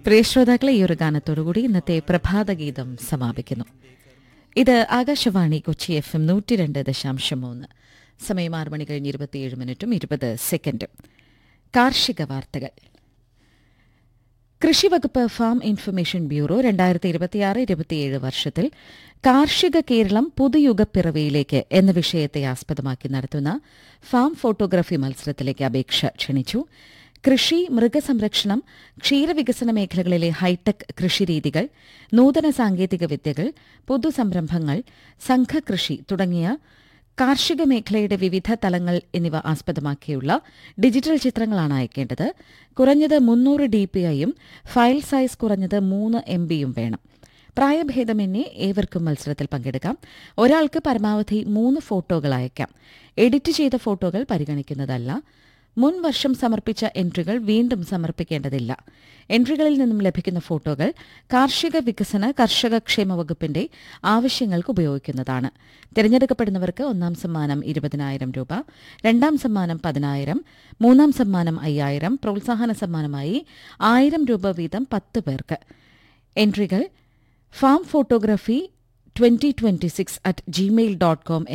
പ്രിയ ശ്രോതാക്കളെ ഈ ഒരു ഗാനത്തോടുകൂടി ഇന്നത്തെ പ്രഭാതഗീതം സമാപിക്കുന്നു ഇത് ആകാശവാണി കൊച്ചി എഫ് എം നൂറ്റി രണ്ട് ദശാംശം മൂന്ന് സമയം ആറ് മണി കഴിഞ്ഞ് ഇരുപത്തിയേഴ് മിനിറ്റും ഇരുപത് സെക്കൻഡും കാർഷിക വാർത്തകൾ കൃഷിവകുപ്പ് ഫാം ഇൻഫർമേഷൻ ബ്യൂറോ രണ്ടായിരത്തി ഇരുപത്തിയാറ് ഇരുപത്തിയേഴ് വർഷത്തിൽ കാർഷിക കേരളം പുതുയുഗപ്പിറവിയിലേക്ക് എന്ന വിഷയത്തെ ആസ്പദമാക്കി നടത്തുന്ന ഫാം ഫോട്ടോഗ്രാഫി മത്സരത്തിലേക്ക് അപേക്ഷ ക്ഷണിച്ചു കൃഷി മൃഗസംരക്ഷണം ക്ഷീരവികസന മേഖലകളിലെ ഹൈടെക് കൃഷിരീതികൾ നൂതന സാങ്കേതിക വിദ്യകൾ പുതുസംരംഭങ്ങൾ സംഘകൃഷി തുടങ്ങിയ കാർഷിക മേഖലയുടെ വിവിധ തലങ്ങൾ എന്നിവ ആസ്പദമാക്കിയുള്ള ഡിജിറ്റൽ ചിത്രങ്ങളാണ് അയക്കേണ്ടത് കുറഞ്ഞത് മുന്നൂറ് ഡി പി ഐയും ഫയൽ സൈസ് കുറഞ്ഞത് മൂന്ന് എം ബിയും വേണം പ്രായഭേദമന്യേ ഏവർക്കും മത്സരത്തിൽ പങ്കെടുക്കാം ഒരാൾക്ക് പരമാവധി മൂന്ന് ഫോട്ടോകൾ അയക്കാം എഡിറ്റ് ചെയ്ത ഫോട്ടോകൾ പരിഗണിക്കുന്നതല്ല മുൻ വർഷം സമർപ്പിച്ച എൻട്രികൾ വീണ്ടും സമർപ്പിക്കേണ്ടതില്ല എൻട്രികളിൽ നിന്നും ലഭിക്കുന്ന ഫോട്ടോകൾ കാർഷിക വികസന കർഷക ക്ഷേമ വകുപ്പിന്റെ ആവശ്യങ്ങൾക്ക് ഉപയോഗിക്കുന്നതാണ് തിരഞ്ഞെടുക്കപ്പെടുന്നവർക്ക് ഒന്നാം സമ്മാനം ഇരുപതിനായിരം രൂപ രണ്ടാം സമ്മാനം പതിനായിരം മൂന്നാം സമ്മാനം അയ്യായിരം പ്രോത്സാഹന സമ്മാനമായി ആയിരം രൂപ വീതം പത്ത് പേർക്ക് എൻട്രികൾ farm photography twenty twenty six at Gmail dot com